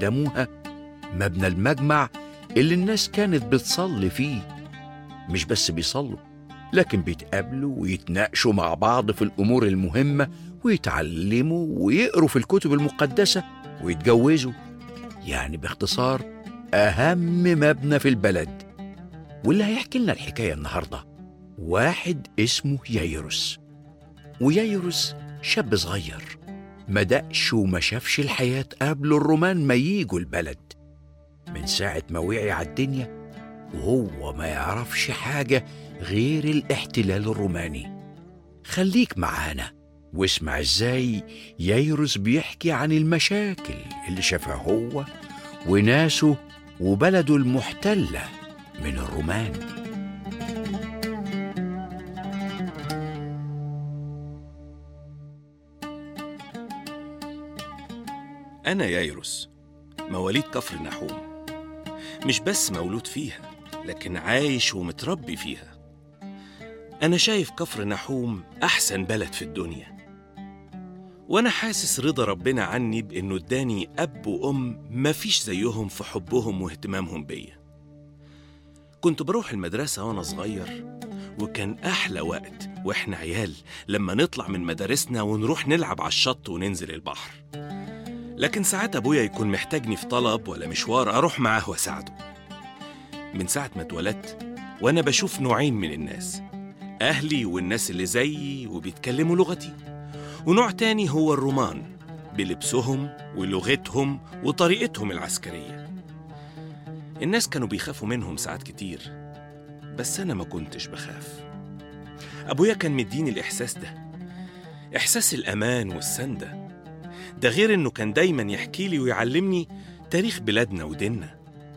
هدموها مبنى المجمع اللي الناس كانت بتصلي فيه مش بس بيصلوا لكن بيتقابلوا ويتناقشوا مع بعض في الأمور المهمة ويتعلموا ويقروا في الكتب المقدسة ويتجوزوا يعني باختصار أهم مبنى في البلد واللي هيحكي لنا الحكاية النهاردة واحد اسمه يايروس ويايروس شاب صغير ما دقش وما شافش الحياة قبل الرومان ما ييجوا البلد من ساعة ما وعي على الدنيا وهو ما يعرفش حاجة غير الاحتلال الروماني خليك معانا واسمع ازاي يايروس بيحكي عن المشاكل اللي شافها هو وناسه وبلده المحتلة من الرومان أنا يايروس مواليد كفر نحوم مش بس مولود فيها لكن عايش ومتربي فيها أنا شايف كفر نحوم أحسن بلد في الدنيا وأنا حاسس رضا ربنا عني بإنه اداني أب وأم مفيش زيهم في حبهم واهتمامهم بيا كنت بروح المدرسة وأنا صغير وكان أحلى وقت وإحنا عيال لما نطلع من مدارسنا ونروح نلعب على الشط وننزل البحر لكن ساعات أبويا يكون محتاجني في طلب ولا مشوار أروح معاه وأساعده من ساعة ما اتولدت وأنا بشوف نوعين من الناس أهلي والناس اللي زيي وبيتكلموا لغتي ونوع تاني هو الرومان بلبسهم ولغتهم وطريقتهم العسكرية الناس كانوا بيخافوا منهم ساعات كتير بس أنا ما كنتش بخاف أبويا كان مديني الإحساس ده إحساس الأمان والسندة ده غير إنه كان دايما يحكي لي ويعلمني تاريخ بلادنا وديننا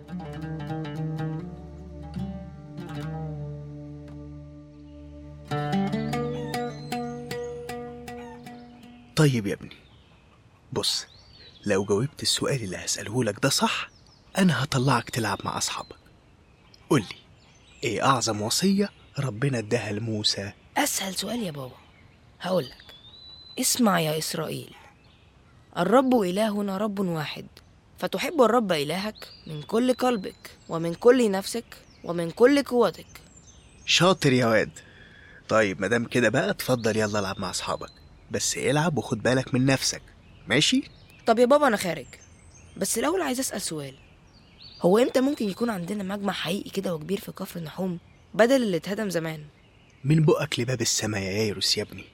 طيب يا ابني بص لو جاوبت السؤال اللي هسأله لك ده صح أنا هطلعك تلعب مع أصحابك قول لي إيه أعظم وصية ربنا اداها لموسى أسهل سؤال يا بابا هقولك اسمع يا إسرائيل الرب إلهنا رب واحد فتحب الرب إلهك من كل قلبك ومن كل نفسك ومن كل قوتك شاطر يا واد طيب مادام كده بقى اتفضل يلا العب مع أصحابك بس العب وخد بالك من نفسك ماشي طب يا بابا أنا خارج بس الأول عايز أسأل سؤال هو إمتى ممكن يكون عندنا مجمع حقيقي كده وكبير في كفر النحوم بدل اللي اتهدم زمان من بقك لباب السما يا يايروس يا ابني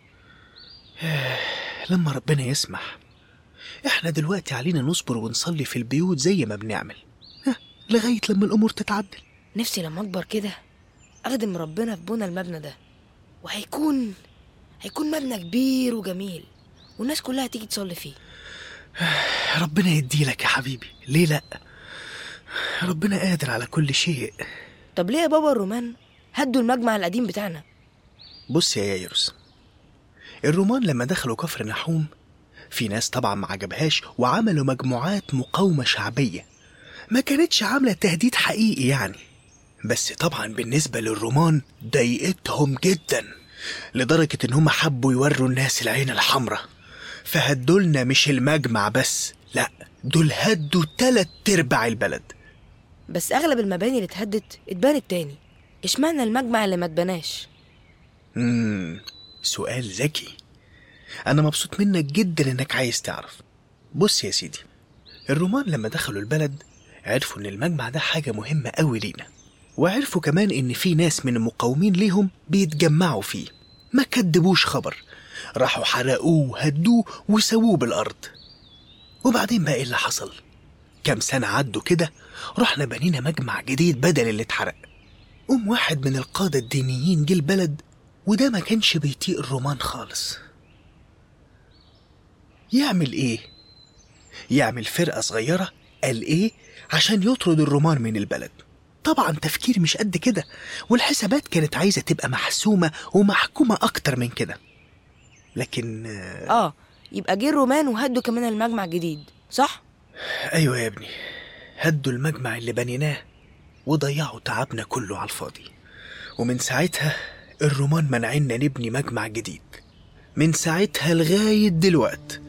لما ربنا يسمح احنا دلوقتي علينا نصبر ونصلي في البيوت زي ما بنعمل ها، لغاية لما الأمور تتعدل نفسي لما أكبر كده أخدم ربنا في بنى المبنى ده وهيكون هيكون مبنى كبير وجميل والناس كلها تيجي تصلي فيه ربنا يديلك يا حبيبي ليه لأ ربنا قادر على كل شيء طب ليه يا بابا الرومان هدوا المجمع القديم بتاعنا بص يا يايروس الرومان لما دخلوا كفر نحوم في ناس طبعا ما عجبهاش وعملوا مجموعات مقاومة شعبية ما كانتش عاملة تهديد حقيقي يعني بس طبعا بالنسبة للرومان ضايقتهم جدا لدرجة ان هم حبوا يوروا الناس العين الحمراء فهدولنا مش المجمع بس لا دول هدوا تلات ارباع البلد بس أغلب المباني اللي اتهدت اتبنت تاني اشمعنى المجمع اللي ما اتبناش مم. سؤال ذكي أنا مبسوط منك جدا إنك عايز تعرف بص يا سيدي الرومان لما دخلوا البلد عرفوا إن المجمع ده حاجة مهمة أوي لينا وعرفوا كمان إن في ناس من المقاومين ليهم بيتجمعوا فيه ما كدبوش خبر راحوا حرقوه وهدوه وسووه بالأرض وبعدين بقى إيه اللي حصل كام سنة عدوا كده رحنا بنينا مجمع جديد بدل اللي اتحرق قوم واحد من القادة الدينيين جه البلد وده ما كانش بيطيق الرومان خالص يعمل ايه يعمل فرقة صغيرة قال ايه عشان يطرد الرومان من البلد طبعا تفكير مش قد كده والحسابات كانت عايزة تبقى محسومة ومحكومة أكتر من كده لكن آه، اه يبقى جه الرومان وهدوا كمان المجمع الجديد صح أيوة يا ابني هدوا المجمع اللي بنيناه وضيعوا تعبنا كله على الفاضي ومن ساعتها الرومان منعنا نبني مجمع جديد من ساعتها لغاية دلوقت